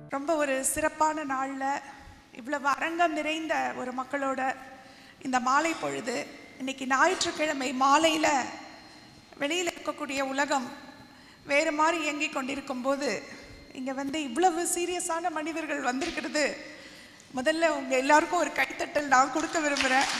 ரொம்ப ஒரு சிறப்பான நாளில் இவ்வளவு அரங்கம் நிறைந்த ஒரு மக்களோட இந்த மாலை பொழுது இன்னைக்கு ஞாயிற்றுக்கிழமை மாலையில் வெளியில் இருக்கக்கூடிய உலகம் வேறு மாதிரி இயங்கிக் கொண்டிருக்கும் போது இங்கே வந்து இவ்வளவு சீரியஸான மனிதர்கள் வந்திருக்கிறது முதல்ல உங்கள் எல்லாருக்கும் ஒரு கைத்தட்டல் நான் கொடுக்க விரும்புகிறேன்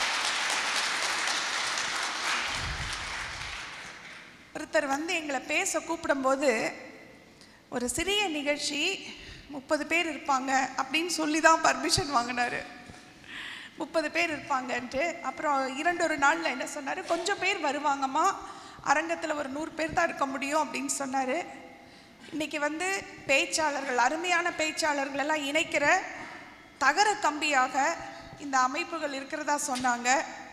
ஒருத்தர் வந்து எங்களை பேச கூப்பிடும்போது ஒரு சிறிய நிகழ்ச்சி முப்பது பேர் இருப்பாங்க அப்படின்னு சொல்லி தான் பர்மிஷன் வாங்கினாரு முப்பது பேர் இருப்பாங்கன்ட்டு அப்புறம் இரண்டு ஒரு நாளில் என்ன சொன்னார் கொஞ்சம் பேர் வருவாங்கம்மா அரங்கத்தில் ஒரு நூறு பேர் தான் இருக்க முடியும் அப்படின்னு சொன்னார் இன்னைக்கு வந்து பேச்சாளர்கள் அருமையான பேச்சாளர்கள் எல்லாம் இணைக்கிற தகர கம்பியாக இந்த அமைப்புகள் இருக்கிறதா சொன்னாங்க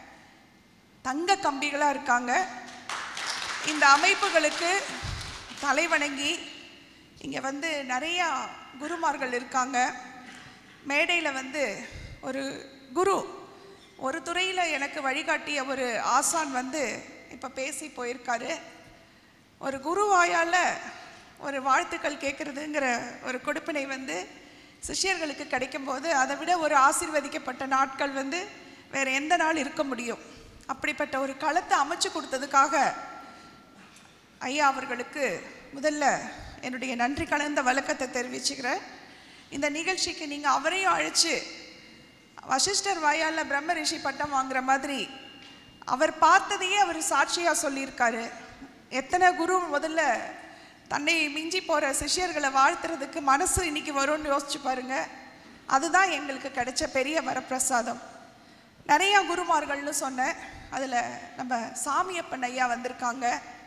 தங்க கம்பிகளாக இருக்காங்க இந்த அமைப்புகளுக்கு தலைவணங்கி இங்கே வந்து நிறையா குருமார்கள் இருக்காங்க மேடையில் வந்து ஒரு குரு ஒரு துறையில் எனக்கு வழிகாட்டிய ஒரு ஆசான் வந்து இப்போ பேசி போயிருக்காரு ஒரு குருவாயால் ஒரு வாழ்த்துக்கள் கேட்குறதுங்கிற ஒரு கொடுப்பினை வந்து சிஷ்யர்களுக்கு கிடைக்கும்போது அதை விட ஒரு ஆசீர்வதிக்கப்பட்ட நாட்கள் வந்து வேறு எந்த நாள் இருக்க முடியும் அப்படிப்பட்ட ஒரு களத்தை அமைச்சு கொடுத்ததுக்காக ஐயா அவர்களுக்கு முதல்ல என்னுடைய நன்றி கலந்த வழக்கத்தை தெரிவிச்சுக்கிறேன் இந்த நிகழ்ச்சிக்கு நீங்கள் அவரையும் அழைச்சு வசிஷ்டர் வாயால் பிரம்ம ரிஷி பட்டம் வாங்குற மாதிரி அவர் பார்த்ததையே அவர் சாட்சியாக சொல்லியிருக்காரு எத்தனை குரு முதல்ல தன்னை மிஞ்சி போகிற சிஷ்யர்களை வாழ்த்துறதுக்கு மனசு இன்னைக்கு வரும்னு யோசிச்சு பாருங்க அதுதான் எங்களுக்கு கிடைச்ச பெரிய வரப்பிரசாதம் நிறையா குருமார்கள்னு சொன்னேன் அதில் நம்ம சாமியப்பன் ஐயா வந்திருக்காங்க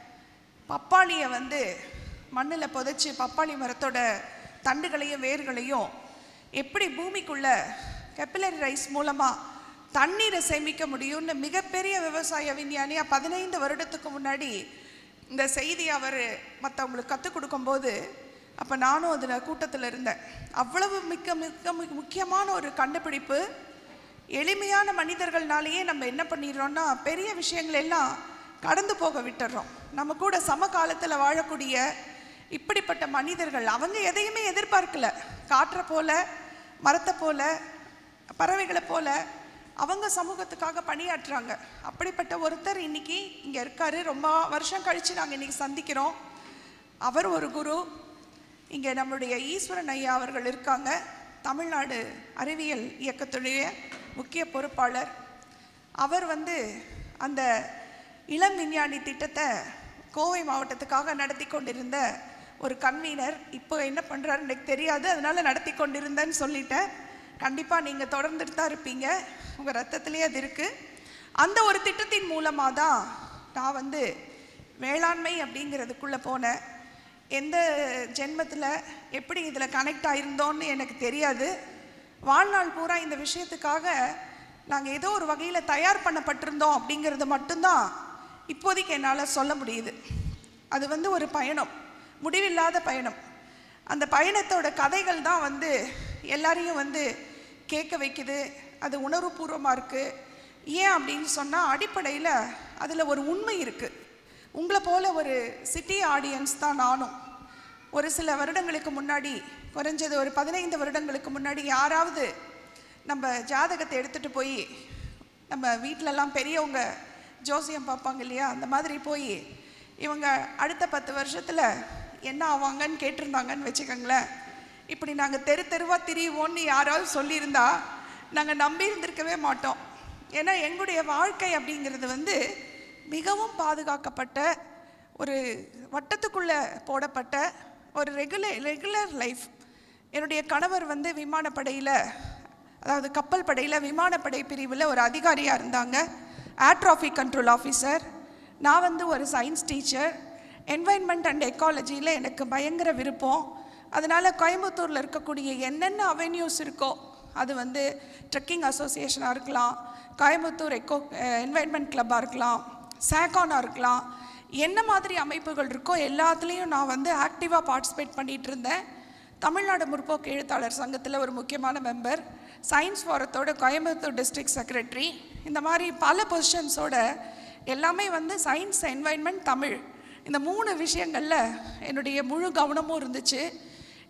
பப்பாளியை வந்து மண்ணில் புதைச்சி பப்பாளி மரத்தோட தண்டுகளையும் வேர்களையும் எப்படி பூமிக்குள்ள கெப்பிலரி ரைஸ் மூலமாக தண்ணீரை சேமிக்க முடியும்னு மிகப்பெரிய விவசாய விஞ்ஞானியாக பதினைந்து வருடத்துக்கு முன்னாடி இந்த செய்தி அவர் மற்றவங்களுக்கு கற்றுக் கொடுக்கும்போது அப்போ நானும் அதில் கூட்டத்தில் இருந்தேன் அவ்வளவு மிக்க மிக்க மிக முக்கியமான ஒரு கண்டுபிடிப்பு எளிமையான மனிதர்கள்னாலேயே நம்ம என்ன பண்ணிடுறோம்னா பெரிய விஷயங்கள் எல்லாம் கடந்து போக விட்டுறோம் நம்ம கூட சமகாலத்தில் வாழக்கூடிய இப்படிப்பட்ட மனிதர்கள் அவங்க எதையுமே எதிர்பார்க்கல காற்றை போல மரத்தை போல பறவைகளை போல அவங்க சமூகத்துக்காக பணியாற்றுறாங்க அப்படிப்பட்ட ஒருத்தர் இன்னைக்கு இங்கே இருக்காரு ரொம்ப வருஷம் கழித்து நாங்கள் இன்னைக்கு சந்திக்கிறோம் அவர் ஒரு குரு இங்கே நம்முடைய ஈஸ்வரன் ஐயா அவர்கள் இருக்காங்க தமிழ்நாடு அறிவியல் இயக்கத்துடைய முக்கிய பொறுப்பாளர் அவர் வந்து அந்த இளம் விஞ்ஞானி திட்டத்தை கோவை மாவட்டத்துக்காக நடத்தி கொண்டிருந்த ஒரு கன்வீனர் இப்போ என்ன பண்ணுறாருன்னு எனக்கு தெரியாது அதனால நடத்தி கொண்டிருந்தேன்னு சொல்லிட்டேன் கண்டிப்பாக நீங்கள் தொடர்ந்துட்டு தான் இருப்பீங்க உங்கள் ரத்தத்திலே அது இருக்குது அந்த ஒரு திட்டத்தின் மூலமாக தான் நான் வந்து வேளாண்மை அப்படிங்கிறதுக்குள்ளே போனேன் எந்த ஜென்மத்தில் எப்படி இதில் கனெக்ட் ஆயிருந்தோன்னு எனக்கு தெரியாது வாழ்நாள் பூரா இந்த விஷயத்துக்காக நாங்கள் ஏதோ ஒரு வகையில் தயார் பண்ணப்பட்டிருந்தோம் அப்படிங்கிறது மட்டும்தான் இப்போதைக்கு என்னால் சொல்ல முடியுது அது வந்து ஒரு பயணம் முடிவில்லாத பயணம் அந்த பயணத்தோட கதைகள் தான் வந்து எல்லாரையும் வந்து கேட்க வைக்குது அது உணர்வுபூர்வமாக இருக்குது ஏன் அப்படின்னு சொன்னால் அடிப்படையில் அதில் ஒரு உண்மை இருக்குது உங்களை போல ஒரு சிட்டி ஆடியன்ஸ் தான் நானும் ஒரு சில வருடங்களுக்கு முன்னாடி குறைஞ்சது ஒரு பதினைந்து வருடங்களுக்கு முன்னாடி யாராவது நம்ம ஜாதகத்தை எடுத்துகிட்டு போய் நம்ம வீட்டிலலாம் பெரியவங்க ஜோசியம் பார்ப்பாங்க இல்லையா அந்த மாதிரி போய் இவங்க அடுத்த பத்து வருஷத்தில் என்ன ஆவாங்கன்னு கேட்டிருந்தாங்கன்னு வச்சுக்கோங்களேன் இப்படி நாங்கள் தெரு தெருவாக திரிவோன்னு யாராவது சொல்லியிருந்தா நாங்கள் நம்பி இருந்திருக்கவே மாட்டோம் ஏன்னா எங்களுடைய வாழ்க்கை அப்படிங்கிறது வந்து மிகவும் பாதுகாக்கப்பட்ட ஒரு வட்டத்துக்குள்ளே போடப்பட்ட ஒரு ரெகுலர் ரெகுலர் லைஃப் என்னுடைய கணவர் வந்து விமானப்படையில் அதாவது கப்பல் படையில் விமானப்படை பிரிவில் ஒரு அதிகாரியாக இருந்தாங்க ஏர் டிராஃபிக் கண்ட்ரோல் ஆஃபீஸர் நான் வந்து ஒரு சயின்ஸ் டீச்சர் என்வைன்மெண்ட் அண்ட் எக்காலஜியில் எனக்கு பயங்கர விருப்பம் அதனால் கோயம்புத்தூரில் இருக்கக்கூடிய என்னென்ன அவென்யூஸ் இருக்கோ அது வந்து ட்ரெக்கிங் அசோசியேஷனாக இருக்கலாம் கோயம்புத்தூர் எக்கோ என்வைன்மெண்ட் கிளப்பாக இருக்கலாம் சேகானாக இருக்கலாம் என்ன மாதிரி அமைப்புகள் இருக்கோ எல்லாத்துலேயும் நான் வந்து ஆக்டிவாக பார்ட்டிசிபேட் பண்ணிகிட்டு இருந்தேன் தமிழ்நாடு முற்போக்கு எழுத்தாளர் சங்கத்தில் ஒரு முக்கியமான மெம்பர் சயின்ஸ் ஃபாரத்தோட கோயம்புத்தூர் டிஸ்ட்ரிக்ட் செக்ரட்டரி இந்த மாதிரி பல பொசிஷன்ஸோட எல்லாமே வந்து சயின்ஸ் என்வைன்மெண்ட் தமிழ் இந்த மூணு விஷயங்களில் என்னுடைய முழு கவனமும் இருந்துச்சு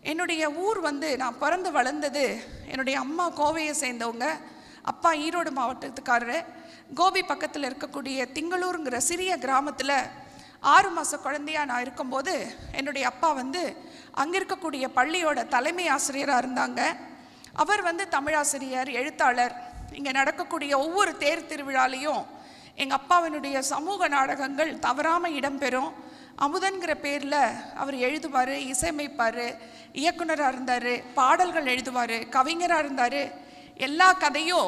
என்னுடைய ஊர் வந்து நான் பிறந்து வளர்ந்தது என்னுடைய அம்மா கோவையை சேர்ந்தவங்க அப்பா ஈரோடு மாவட்டத்துக்காரரு கோபி பக்கத்தில் இருக்கக்கூடிய திங்களூருங்கிற சிறிய கிராமத்தில் ஆறு மாத குழந்தையா நான் இருக்கும்போது என்னுடைய அப்பா வந்து அங்கே இருக்கக்கூடிய பள்ளியோட தலைமை ஆசிரியராக இருந்தாங்க அவர் வந்து தமிழாசிரியர் எழுத்தாளர் இங்கே நடக்கக்கூடிய ஒவ்வொரு தேர் திருவிழாலையும் எங்கள் அப்பாவினுடைய சமூக நாடகங்கள் தவறாமல் இடம்பெறும் அமுதன்கிற பேரில் அவர் எழுதுவார் இசையமைப்பார் இயக்குனராக இருந்தார் பாடல்கள் எழுதுவார் கவிஞராக இருந்தார் எல்லா கதையும்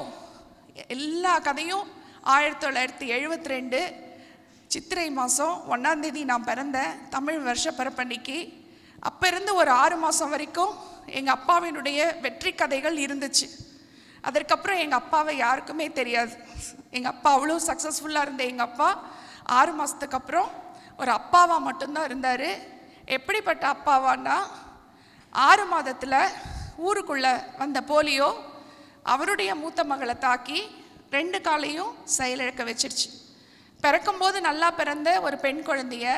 எல்லா கதையும் ஆயிரத்தி தொள்ளாயிரத்தி எழுபத்தி ரெண்டு சித்திரை மாதம் ஒன்றாந்தேதி நான் பிறந்தேன் தமிழ் வருஷ பிறப்பன்னைக்கு அப்போ இருந்து ஒரு ஆறு மாதம் வரைக்கும் எங்கள் அப்பாவினுடைய வெற்றி கதைகள் இருந்துச்சு அதற்கப்புறம் எங்கள் அப்பாவை யாருக்குமே தெரியாது எங்கள் அப்பா அவ்வளோ சக்ஸஸ்ஃபுல்லாக இருந்த எங்கள் அப்பா ஆறு மாதத்துக்கு அப்புறம் ஒரு அப்பாவாக மட்டும்தான் இருந்தார் எப்படிப்பட்ட அப்பாவான்னா ஆறு மாதத்தில் ஊருக்குள்ளே வந்த போலியோ அவருடைய மூத்த மகளை தாக்கி ரெண்டு காலையும் செயலிழக்க வச்சிருச்சு பிறக்கும்போது நல்லா பிறந்த ஒரு பெண் குழந்தைய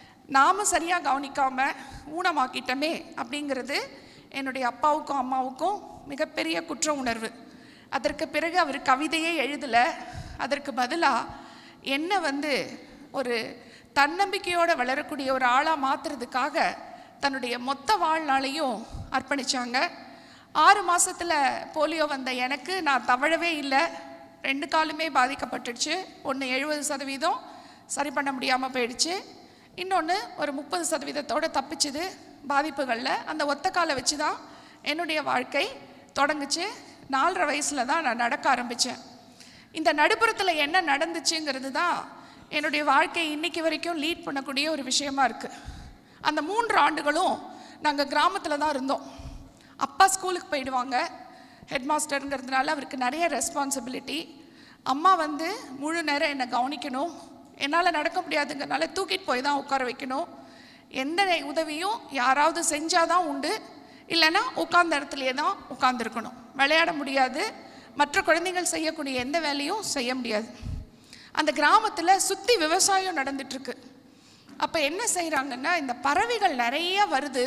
நாம சரியாக கவனிக்காம ஊனமாக்கிட்டோமே அப்படிங்கிறது என்னுடைய அப்பாவுக்கும் அம்மாவுக்கும் மிகப்பெரிய குற்ற உணர்வு அதற்கு பிறகு அவர் கவிதையே எழுதலை அதற்கு பதிலாக என்ன வந்து ஒரு தன்னம்பிக்கையோடு வளரக்கூடிய ஒரு ஆளாக மாற்றுறதுக்காக தன்னுடைய மொத்த வாழ்நாளையும் அர்ப்பணிச்சாங்க ஆறு மாசத்துல போலியோ வந்த எனக்கு நான் தவழவே இல்லை ரெண்டு காலுமே பாதிக்கப்பட்டுடுச்சு ஒன்று எழுபது சதவீதம் சரி பண்ண முடியாமல் போயிடுச்சு இன்னொன்று ஒரு முப்பது சதவீதத்தோடு தப்பிச்சுது பாதிப்புகளில் அந்த ஒத்த காலை வச்சு தான் என்னுடைய வாழ்க்கை தொடங்குச்சு நாலரை வயசில் தான் நான் நடக்க ஆரம்பித்தேன் இந்த நடுப்புறத்தில் என்ன நடந்துச்சுங்கிறது தான் என்னுடைய வாழ்க்கை இன்னைக்கு வரைக்கும் லீட் பண்ணக்கூடிய ஒரு விஷயமா இருக்குது அந்த மூன்று ஆண்டுகளும் நாங்கள் கிராமத்தில் தான் இருந்தோம் அப்பா ஸ்கூலுக்கு போயிடுவாங்க ஹெட் மாஸ்டருங்கிறதுனால அவருக்கு நிறைய ரெஸ்பான்சிபிலிட்டி அம்மா வந்து முழு நேரம் என்னை கவனிக்கணும் என்னால் நடக்க முடியாதுங்கிறனால தூக்கிட்டு போய் தான் உட்கார வைக்கணும் எந்த உதவியும் யாராவது செஞ்சாதான் உண்டு இல்லைன்னா உட்கார்ந்த இடத்துலையே தான் உட்காந்துருக்கணும் விளையாட முடியாது மற்ற குழந்தைகள் செய்யக்கூடிய எந்த வேலையும் செய்ய முடியாது அந்த கிராமத்தில் சுற்றி விவசாயம் நடந்துட்டுருக்கு அப்போ என்ன செய்கிறாங்கன்னா இந்த பறவைகள் நிறைய வருது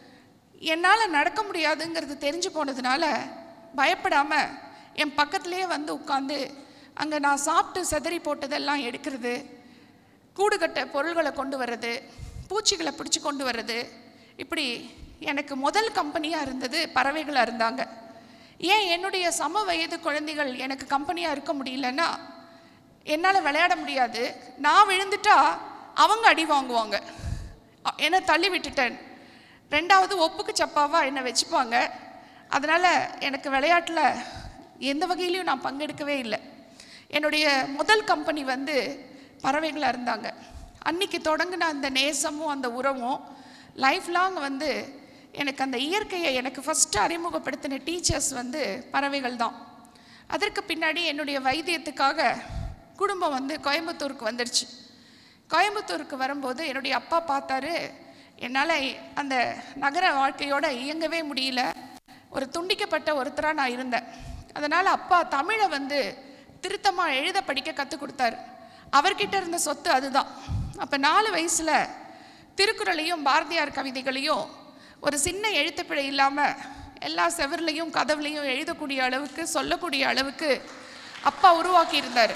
என்னால் நடக்க முடியாதுங்கிறது தெரிஞ்சு போனதுனால பயப்படாமல் என் பக்கத்துலேயே வந்து உட்காந்து அங்கே நான் சாப்பிட்டு செதறி போட்டதெல்லாம் எடுக்கிறது கூடு கட்ட பொருள்களை கொண்டு வர்றது பூச்சிகளை பிடிச்சி கொண்டு வர்றது இப்படி எனக்கு முதல் கம்பெனியாக இருந்தது பறவைகளாக இருந்தாங்க ஏன் என்னுடைய சம வயது குழந்தைகள் எனக்கு கம்பெனியாக இருக்க முடியலன்னா என்னால் விளையாட முடியாது நான் விழுந்துட்டா அவங்க அடி வாங்குவாங்க அ- என்னை தள்ளி விட்டுட்டேன் ரெண்டாவது ஒப்புக்கு சப்பாவா என்னை வச்சுப்பாங்க அதனால் எனக்கு விளையாட்டில் எந்த வகையிலையும் நான் பங்கெடுக்கவே இல்லை என்னுடைய முதல் கம்பெனி வந்து பறவைகளாக இருந்தாங்க அன்னைக்கு தொடங்கின அந்த நேசமும் அந்த உறவும் லைஃப் லாங் வந்து எனக்கு அந்த இயற்கையை எனக்கு ஃபஸ்ட்டு அறிமுகப்படுத்தின டீச்சர்ஸ் வந்து பறவைகள் தான் அதற்கு பின்னாடி என்னுடைய வைத்தியத்துக்காக குடும்பம் வந்து கோயம்புத்தூருக்கு வந்துடுச்சு கோயம்புத்தூருக்கு வரும்போது என்னுடைய அப்பா பார்த்தாரு என்னால் அந்த நகர வாழ்க்கையோட இயங்கவே முடியல ஒரு துண்டிக்கப்பட்ட ஒருத்தராக நான் இருந்தேன் அதனால் அப்பா தமிழை வந்து திருத்தமாக எழுத படிக்க கற்றுக் கொடுத்தாரு அவர்கிட்ட இருந்த சொத்து அதுதான் அப்போ நாலு வயசில் திருக்குறளையும் பாரதியார் கவிதைகளையும் ஒரு சின்ன எழுத்துப்பிழை இல்லாமல் எல்லா செவர்லையும் கதவுலையும் எழுதக்கூடிய அளவுக்கு சொல்லக்கூடிய அளவுக்கு அப்பா உருவாக்கி இருந்தார்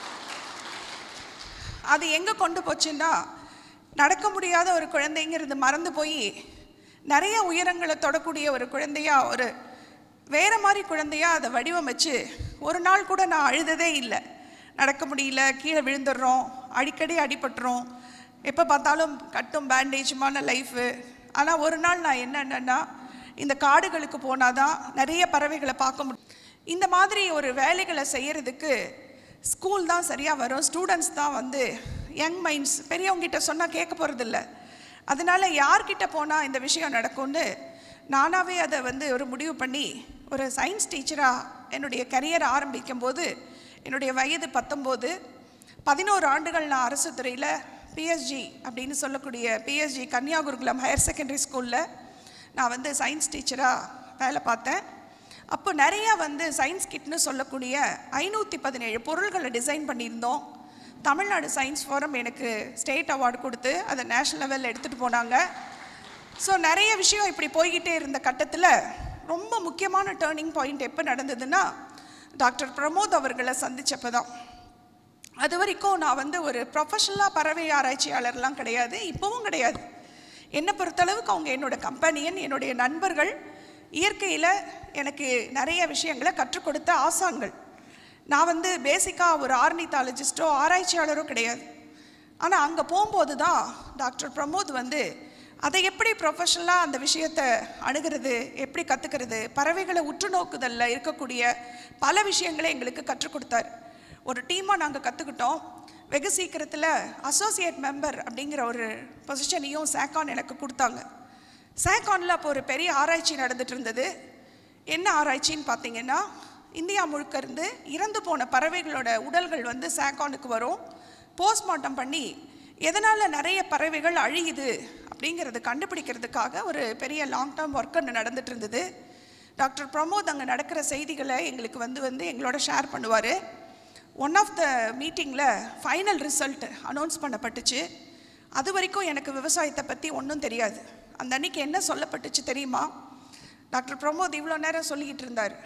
அது எங்கே கொண்டு போச்சுன்னா நடக்க முடியாத ஒரு குழந்தைங்கிறது மறந்து போய் நிறைய உயரங்களை தொடக்கூடிய ஒரு குழந்தையா ஒரு வேற மாதிரி குழந்தையா அதை வடிவமைச்சு ஒரு நாள் கூட நான் அழுததே இல்லை நடக்க முடியல கீழே விழுந்துடுறோம் அடிக்கடி அடிபட்டுறோம் எப்போ பார்த்தாலும் கட்டும் பேண்டேஜுமான லைஃபு ஆனால் ஒரு நாள் நான் என்னென்னா இந்த காடுகளுக்கு போனாதான் நிறைய பறவைகளை பார்க்க முடியும் இந்த மாதிரி ஒரு வேலைகளை செய்யறதுக்கு ஸ்கூல் தான் சரியாக வரும் ஸ்டூடெண்ட்ஸ் தான் வந்து யங் மைண்ட்ஸ் பெரியவங்ககிட்ட சொன்னால் கேட்க போகிறதில்ல அதனால யார்கிட்ட போனால் இந்த விஷயம் நடக்கும்னு நானாகவே அதை வந்து ஒரு முடிவு பண்ணி ஒரு சயின்ஸ் டீச்சராக என்னுடைய கரியர் ஆரம்பிக்கும் போது என்னுடைய வயது பத்தொம்போது பதினோரு ஆண்டுகள் நான் அரசு துறையில் பிஎஸ்ஜி அப்படின்னு சொல்லக்கூடிய பிஎஸ்ஜி கன்னியாகுருகுலம் ஹையர் செகண்டரி ஸ்கூலில் நான் வந்து சயின்ஸ் டீச்சராக வேலை பார்த்தேன் அப்போ நிறையா வந்து சயின்ஸ் கிட்னு சொல்லக்கூடிய ஐநூற்றி பதினேழு பொருள்களை டிசைன் பண்ணியிருந்தோம் தமிழ்நாடு சயின்ஸ் ஃபோரம் எனக்கு ஸ்டேட் அவார்டு கொடுத்து அதை நேஷ்னல் லெவலில் எடுத்துகிட்டு போனாங்க ஸோ நிறைய விஷயம் இப்படி போய்கிட்டே இருந்த கட்டத்தில் ரொம்ப முக்கியமான டேர்னிங் பாயிண்ட் எப்போ நடந்ததுன்னா டாக்டர் பிரமோத் அவர்களை சந்திச்சப்போ தான் அது வரைக்கும் நான் வந்து ஒரு ப்ரொஃபஷனலாக பறவை ஆராய்ச்சியாளர்லாம் கிடையாது இப்போவும் கிடையாது என்னை பொறுத்தளவுக்கு அவங்க என்னோட கம்பெனியன் என்னுடைய நண்பர்கள் இயற்கையில் எனக்கு நிறைய விஷயங்களை கற்றுக் கொடுத்த ஆசான்கள் நான் வந்து பேசிக்காக ஒரு ஆர்னித்தாலஜிஸ்டோ ஆராய்ச்சியாளரோ கிடையாது ஆனால் அங்கே போகும்போது தான் டாக்டர் பிரமோத் வந்து அதை எப்படி ப்ரொஃபஷனலாக அந்த விஷயத்தை அணுகிறது எப்படி கற்றுக்கிறது பறவைகளை உற்று நோக்குதலில் இருக்கக்கூடிய பல விஷயங்களை எங்களுக்கு கற்றுக் கொடுத்தாரு ஒரு டீமாக நாங்கள் கற்றுக்கிட்டோம் வெகு சீக்கிரத்தில் அசோசியேட் மெம்பர் அப்படிங்கிற ஒரு பொசிஷனையும் சேக்கான் எனக்கு கொடுத்தாங்க சேக்கானில் அப்போ ஒரு பெரிய ஆராய்ச்சி நடந்துட்டு இருந்தது என்ன ஆராய்ச்சின்னு பார்த்தீங்கன்னா இந்தியா முழுக்க இருந்து இறந்து போன பறவைகளோட உடல்கள் வந்து சேக்கானுக்கு வரும் போஸ்ட்மார்ட்டம் பண்ணி எதனால் நிறைய பறவைகள் அழியுது அப்படிங்கிறது கண்டுபிடிக்கிறதுக்காக ஒரு பெரிய லாங் டேர்ம் ஒர்க் ஒன்று நடந்துட்டு இருந்தது டாக்டர் பிரமோத் அங்கே நடக்கிற செய்திகளை எங்களுக்கு வந்து வந்து எங்களோட ஷேர் பண்ணுவார் ஒன் ஆஃப் த மீட்டிங்கில் ஃபைனல் ரிசல்ட் அனௌன்ஸ் பண்ணப்பட்டுச்சு அது வரைக்கும் எனக்கு விவசாயத்தை பற்றி ஒன்றும் தெரியாது அந்த அன்னைக்கு என்ன சொல்லப்பட்டுச்சு தெரியுமா டாக்டர் பிரமோத் இவ்வளோ நேரம் சொல்லிக்கிட்டு இருந்தார்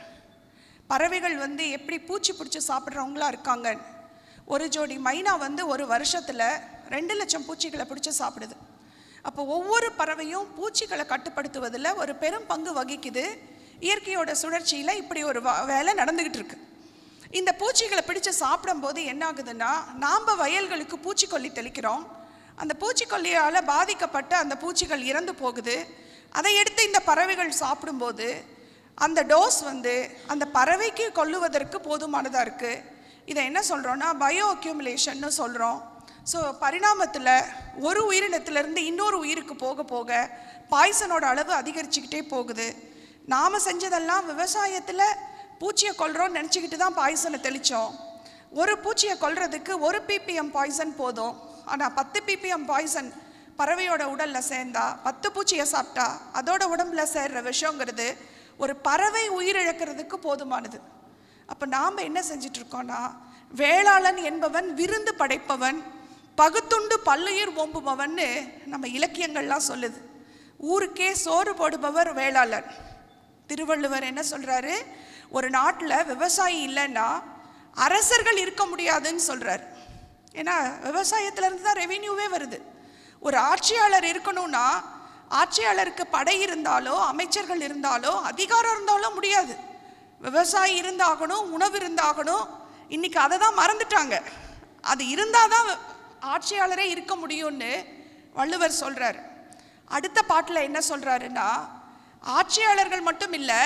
பறவைகள் வந்து எப்படி பூச்சி பிடிச்சி சாப்பிட்றவங்களா இருக்காங்கன்னு ஒரு ஜோடி மைனா வந்து ஒரு வருஷத்தில் ரெண்டு லட்சம் பூச்சிகளை பிடிச்சி சாப்பிடுது அப்போ ஒவ்வொரு பறவையும் பூச்சிகளை கட்டுப்படுத்துவதில் ஒரு பெரும் பங்கு வகிக்குது இயற்கையோட சுழற்சியில் இப்படி ஒரு வ- வேலை நடந்துக்கிட்டு இருக்கு இந்த பூச்சிகளை பிடிச்சு சாப்பிடும்போது என்ன ஆகுதுன்னா நாம் வயல்களுக்கு பூச்சிக்கொல்லி தெளிக்கிறோம் அந்த பூச்சிக்கொல்லியால் பாதிக்கப்பட்ட அந்த பூச்சிகள் இறந்து போகுது அதை எடுத்து இந்த பறவைகள் சாப்பிடும்போது அந்த டோஸ் வந்து அந்த பறவைக்கு கொல்லுவதற்கு போதுமானதாக இருக்குது இதை என்ன சொல்கிறோன்னா பயோ அக்யூமுலேஷன்னு சொல்கிறோம் ஸோ பரிணாமத்தில் ஒரு உயிரினத்திலிருந்து இன்னொரு உயிருக்கு போக போக பாய்சனோட அளவு அதிகரிச்சுக்கிட்டே போகுது நாம் செஞ்சதெல்லாம் விவசாயத்தில் பூச்சியை கொல்றோம்னு நினச்சிக்கிட்டு தான் பாய்சனை தெளித்தோம் ஒரு பூச்சியை கொல்றதுக்கு ஒரு பிபிஎம் பாய்சன் போதும் ஆனால் பத்து பிபிஎம் பாய்சன் பறவையோட உடலில் சேர்ந்தா பத்து பூச்சியை சாப்பிட்டா அதோட உடம்புல சேர்ற விஷங்கிறது ஒரு பறவை உயிரிழக்கிறதுக்கு போதுமானது அப்போ நாம் என்ன செஞ்சுட்டு இருக்கோம்னா வேளாளன் என்பவன் விருந்து படைப்பவன் பகுத்துண்டு பல்லுயிர் ஓம்புபவன்னு நம்ம இலக்கியங்கள்லாம் சொல்லுது ஊருக்கே சோறு போடுபவர் வேளாளன் திருவள்ளுவர் என்ன சொல்றாரு ஒரு நாட்டில் விவசாயி இல்லைன்னா அரசர்கள் இருக்க முடியாதுன்னு சொல்றாரு ஏன்னா விவசாயத்துல இருந்து தான் ரெவென்யூவே வருது ஒரு ஆட்சியாளர் இருக்கணும்னா ஆட்சியாளருக்கு படை இருந்தாலோ அமைச்சர்கள் இருந்தாலோ அதிகாரம் இருந்தாலோ முடியாது விவசாயி இருந்தாகணும் உணவு இருந்தாகணும் இன்னைக்கு அதை தான் மறந்துட்டாங்க அது இருந்தால் தான் ஆட்சியாளரே இருக்க முடியும்னு வள்ளுவர் சொல்றாரு அடுத்த பாட்டில் என்ன சொல்றாருன்னா ஆட்சியாளர்கள் மட்டும் இல்லை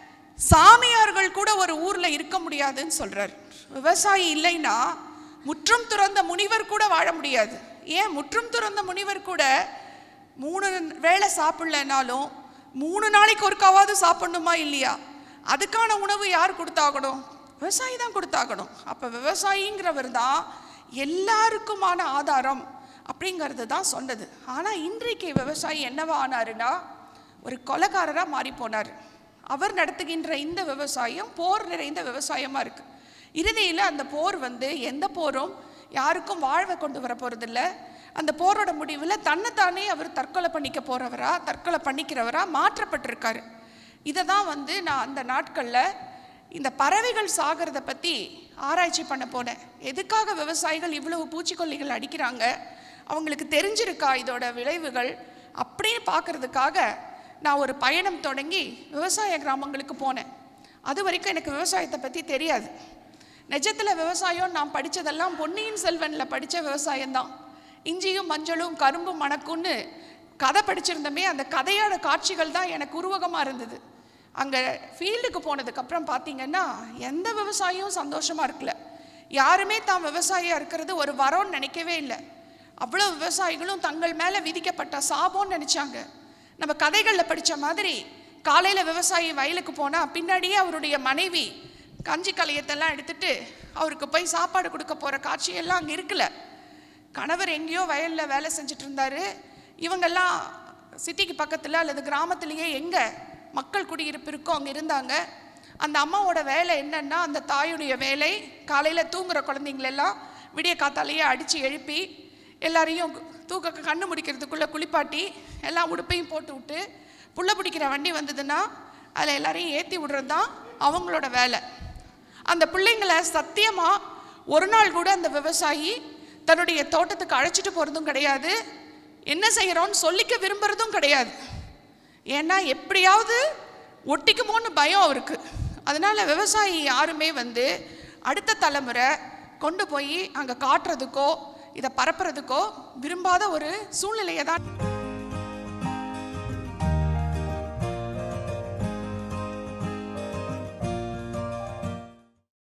சாமியார்கள் கூட ஒரு ஊர்ல இருக்க முடியாதுன்னு சொல்றாரு விவசாயி இல்லைன்னா முற்றும் துறந்த முனிவர் கூட வாழ முடியாது ஏன் முற்றும் துறந்த முனிவர் கூட மூணு வேளை சாப்பிடலனாலும் மூணு நாளைக்கு ஒருக்காவது சாப்பிடணுமா இல்லையா அதுக்கான உணவு யார் கொடுத்தாகணும் விவசாயி தான் கொடுத்தாகணும் அப்போ விவசாயிங்கிறவர் தான் எல்லாருக்குமான ஆதாரம் அப்படிங்கிறது தான் சொன்னது ஆனால் இன்றைக்கு விவசாயி என்னவா ஆனாருன்னா ஒரு கொலைகாரராக மாறி போனார் அவர் நடத்துகின்ற இந்த விவசாயம் போர் நிறைந்த விவசாயமாக இருக்குது இறுதியில் அந்த போர் வந்து எந்த போரும் யாருக்கும் வாழ்வை கொண்டு வர போகிறதில்ல அந்த போரோட முடிவில் தன்னைத்தானே அவர் தற்கொலை பண்ணிக்க போகிறவரா தற்கொலை பண்ணிக்கிறவரா மாற்றப்பட்டிருக்காரு இதை தான் வந்து நான் அந்த நாட்களில் இந்த பறவைகள் சாகிறத பற்றி ஆராய்ச்சி பண்ண போனேன் எதுக்காக விவசாயிகள் இவ்வளவு பூச்சிக்கொல்லிகள் அடிக்கிறாங்க அவங்களுக்கு தெரிஞ்சிருக்கா இதோட விளைவுகள் அப்படின்னு பார்க்கறதுக்காக நான் ஒரு பயணம் தொடங்கி விவசாய கிராமங்களுக்கு போனேன் அது வரைக்கும் எனக்கு விவசாயத்தை பற்றி தெரியாது நிஜத்தில் விவசாயம் நான் படித்ததெல்லாம் பொன்னியின் செல்வனில் படித்த விவசாயம்தான் இஞ்சியும் மஞ்சளும் கரும்பும் மணக்கும்னு கதை படிச்சிருந்தமே அந்த கதையோட காட்சிகள் தான் எனக்கு உருவகமாக இருந்தது அங்கே ஃபீல்டுக்கு போனதுக்கப்புறம் பார்த்தீங்கன்னா எந்த விவசாயியும் சந்தோஷமாக இருக்கல யாருமே தான் விவசாயியாக இருக்கிறது ஒரு வரோன்னு நினைக்கவே இல்லை அவ்வளோ விவசாயிகளும் தங்கள் மேலே விதிக்கப்பட்ட சாபம்னு நினச்சாங்க நம்ம கதைகளில் படித்த மாதிரி காலையில் விவசாயி வயலுக்கு போனால் பின்னாடியே அவருடைய மனைவி கஞ்சி கலையத்தெல்லாம் எடுத்துட்டு அவருக்கு போய் சாப்பாடு கொடுக்க போகிற காட்சியெல்லாம் அங்கே இருக்குல்ல கணவர் எங்கேயோ வயலில் வேலை செஞ்சுட்டு இருந்தாரு இவங்கெல்லாம் சிட்டிக்கு பக்கத்தில் அல்லது கிராமத்திலேயே எங்கே மக்கள் குடியிருப்பு இருக்கோ அங்கே இருந்தாங்க அந்த அம்மாவோட வேலை என்னன்னா அந்த தாயுடைய வேலை காலையில் தூங்குற குழந்தைங்களெல்லாம் விடிய காத்தாலேயே அடித்து எழுப்பி எல்லாரையும் தூக்க கண்ணு முடிக்கிறதுக்குள்ளே குளிப்பாட்டி எல்லா உடுப்பையும் போட்டு விட்டு புள்ள பிடிக்கிற வண்டி வந்ததுன்னா அதில் எல்லாரையும் ஏற்றி விடுறது தான் அவங்களோட வேலை அந்த பிள்ளைங்களை சத்தியமாக ஒரு நாள் கூட அந்த விவசாயி தன்னுடைய தோட்டத்துக்கு அழைச்சிட்டு போகிறதும் கிடையாது என்ன செய்கிறோன்னு சொல்லிக்க விரும்புகிறதும் கிடையாது ஏன்னா எப்படியாவது ஒட்டிக்குமோன்னு பயம் அவருக்கு அதனால விவசாயி யாருமே வந்து அடுத்த தலைமுறை கொண்டு போய் அங்கே காட்டுறதுக்கோ இதை பரப்புறதுக்கோ விரும்பாத ஒரு சூழ்நிலையை தான்